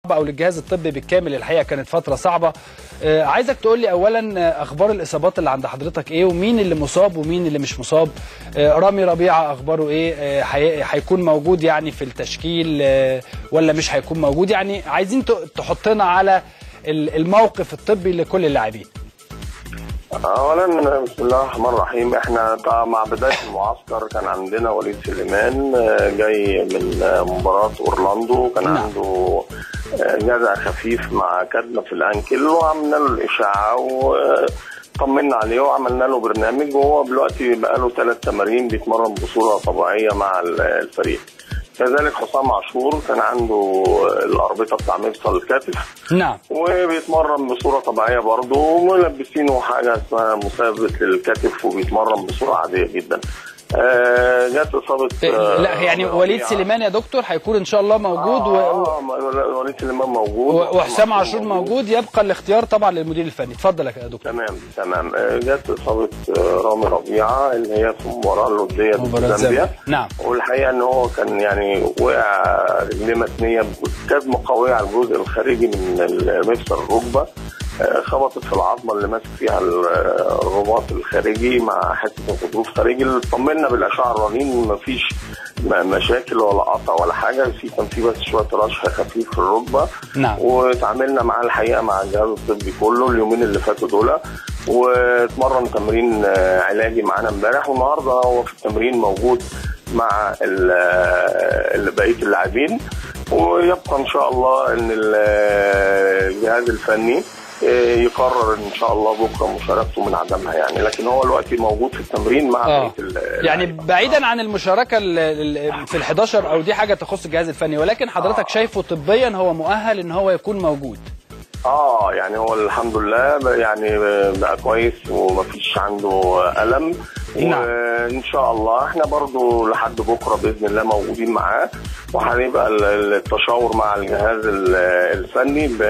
او للجهاز الطبي بالكامل الحقيقه كانت فتره صعبه آه، عايزك تقول لي اولا آه، اخبار الاصابات اللي عند حضرتك ايه ومين اللي مصاب ومين اللي مش مصاب آه، رامي ربيعه اخباره ايه آه، هي- هيكون موجود يعني في التشكيل آه، ولا مش هيكون موجود يعني عايزين ت- تحطنا على ال- الموقف الطبي لكل اللاعبين اولا بسم الله الرحمن الرحيم احنا طبعا مع بدايه المعسكر كان عندنا وليد سليمان آه، جاي من آه، مباراه اورلاندو كان نعم. عنده آه، جزع خفيف مع كدمه في الانكل وعملنا له الاشاعه وطمنا عليه وعملنا له برنامج وهو دلوقتي بقى له ثلاث تمارين بيتمرن بصوره طبيعيه مع ال- الفريق كذلك حسام عاشور كان عنده الاربطه بتاع مفصل الكتف نعم وبيتمرن بصوره طبيعيه برضه وملبسينه حاجه اسمها مثبت للكتف وبيتمرن بصوره عاديه جدا. آه جت اصابه آه، آه، لا يعني ربيعة. و- سليمان يا دكتور هيكون ان شاء الله موجود و... و... آه م- وليد سليمان موجود و- وحسام عاشور موجود يبقى الاختيار طبعا للمدير الفني اتفضل يا دكتور تمام تمام آه، جت اصابه آه، رامي ربيعه اللي هي في المباراه الوديه مباراة ضد زامبيا زامبيا. نعم. والحقيقه ان هو كان يعني وقع رجليه متنيه كدمه قويه على الجزء الخارجي من مفصل الركبه آه، خبطت في العظمه اللي ماسك فيها ال- الرباط الخارجي مع حته الغضروف الخارجي اللي طمنا بالاشعه الرنين مفيش م- مشاكل ولا قطع ولا حاجه في كان في بس شويه رشح خفيف في الركبه نعم. وتعاملنا معاه الحقيقه مع الجهاز الطبي كله اليومين اللي فاتوا دول واتمرن تمرين آه، علاجي معانا امبارح والنهارده هو في التمرين موجود مع ال- آه، ال- بقيه اللاعبين ويبقى ان شاء الله ان ال- آه، الجهاز الفني آه، يقرر ان شاء الله بكره مشاركته من عدمها يعني لكن هو دلوقتي موجود في التمرين مع اه بقيه ال- يعني اللاعبين. بعيدا عن المشاركه ال- ال- في ال 11 او دي حاجه تخص الجهاز الفني ولكن حضرتك شايفه طبيا هو مؤهل ان هو يكون موجود اه يعني هو الحمد لله بقى يعني بقى كويس ومفيش عنده الم نعم. وان شاء الله احنا برضو لحد بكره باذن الله موجودين معاه وهنبقى ال- التشاور مع الجهاز ال- الفني ب-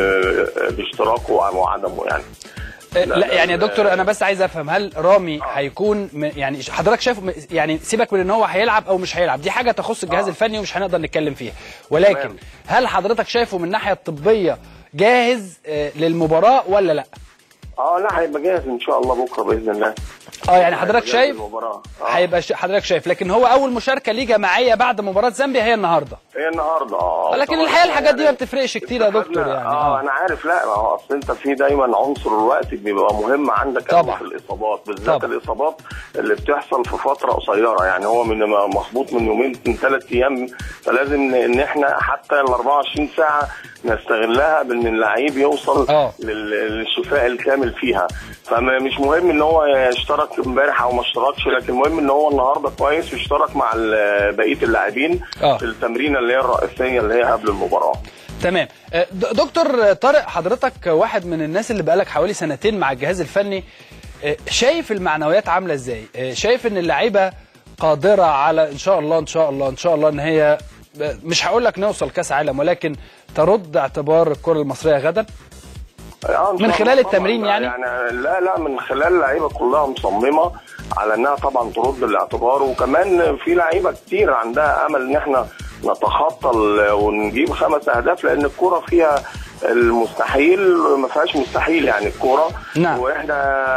ب- باشتراكه وعدمه يعني آه، لا يعني يا دكتور انا بس عايز افهم هل رامي هيكون م- يعني ش- حضرتك شايف م- يعني سيبك من ان هو هيلعب او مش هيلعب دي حاجه تخص الجهاز آه. الفني ومش هنقدر نتكلم فيها ولكن تمام. هل حضرتك شايفه من الناحيه الطبيه جاهز آه، للمباراه ولا لا اه لا هيبقى جاهز ان شاء الله بكره باذن الله اه يعني حضرتك هيبقى جاهز شايف للمباراة. آه. هيبقى ش- حضرتك شايف لكن هو اول مشاركه ليه جماعيه بعد مباراه زامبيا هي النهارده هي النهارده اه لكن طبعاً الحقيقه الحاجات دي ما يعني بتفرقش كتير يا دكتور اتفقنا- يعني اه اه انا عارف لا ما هو اصل انت في دايما عنصر الوقت بيبقى مهم عندك أوي طبعا. في الاصابات بالذات طبعا. الاصابات اللي بتحصل في فتره قصيره يعني هو من مخبوط من يومين من ثلاث ايام فلازم ن- ان احنا حتى ال 24 ساعه نستغلها بان اللعيب يوصل آه. لل- للشفاء الكامل فيها فمش مهم ان هو يشترك امبارح او ما اشتركش لكن المهم ان هو النهارده كويس واشترك مع ال- بقيه اللاعبين آه. في التمرينه اللي هي الرئيسيه اللي هي قبل المباراه تمام آه، د- دكتور طارق حضرتك واحد من الناس اللي بقالك حوالي سنتين مع الجهاز الفني آه، شايف المعنويات عامله ازاي آه، شايف ان اللعيبه قادره على ان شاء الله ان شاء الله ان شاء الله ان هي آه، مش هقول لك نوصل كاس عالم ولكن ترد اعتبار الكره المصريه غدا آه، إن من شاء خلال الله التمرين طبعاً. يعني؟ لا لا من خلال اللعيبه كلها مصممه على انها طبعا ترد الاعتبار وكمان في لعيبه كتير عندها امل ان احنا نتخطى ال- ونجيب خمس اهداف لان الكوره فيها المستحيل ما فيهاش مستحيل يعني الكوره نعم. واحنا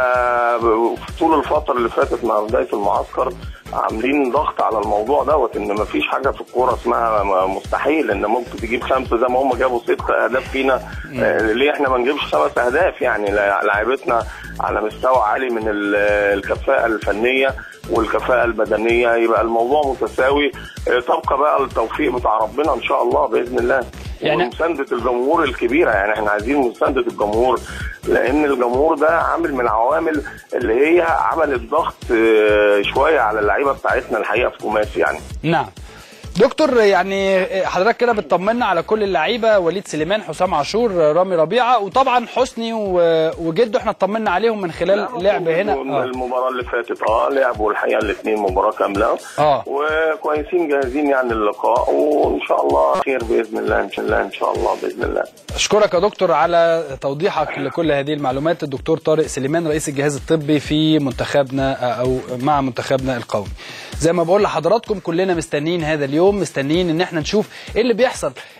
في طول الفتره اللي فاتت مع بدايه المعسكر عاملين ضغط على الموضوع دوت ان ما فيش حاجه في الكوره اسمها م- مستحيل ان ممكن تجيب خمسه زي ما هم جابوا ست اهداف فينا آه ليه احنا ما نجيبش خمس اهداف يعني لا- لعيبتنا على مستوى عالي من ال- الكفاءه الفنيه والكفاءه البدنيه يبقى الموضوع متساوي آه تبقى بقى التوفيق بتاع ربنا ان شاء الله باذن الله يعني- ومسانده الجمهور الكبيره يعني احنا عايزين مسانده الجمهور لان الجمهور ده عامل من العوامل اللي هي عملت ضغط آه، شويه على اللعيبه بتاعتنا الحقيقه في خماسي يعني نعم دكتور يعني حضرتك كده بتطمنا على كل اللعيبه وليد سليمان حسام عاشور رامي ربيعه وطبعا حسني و- وجده احنا اطمنا عليهم من خلال لعب هنا آه. المباراه اللي فاتت اه لعبوا الحقيقه الاثنين مباراه كامله آه. وكويسين جاهزين يعني اللقاء وان شاء الله خير باذن الله ان شاء الله ان شاء الله باذن الله اشكرك يا دكتور على توضيحك لكل هذه المعلومات الدكتور طارق سليمان رئيس الجهاز الطبي في منتخبنا او مع منتخبنا القومي زي ما بقول لحضراتكم كلنا مستنيين هذا اليوم مستنيين ان احنا نشوف ايه اللي بيحصل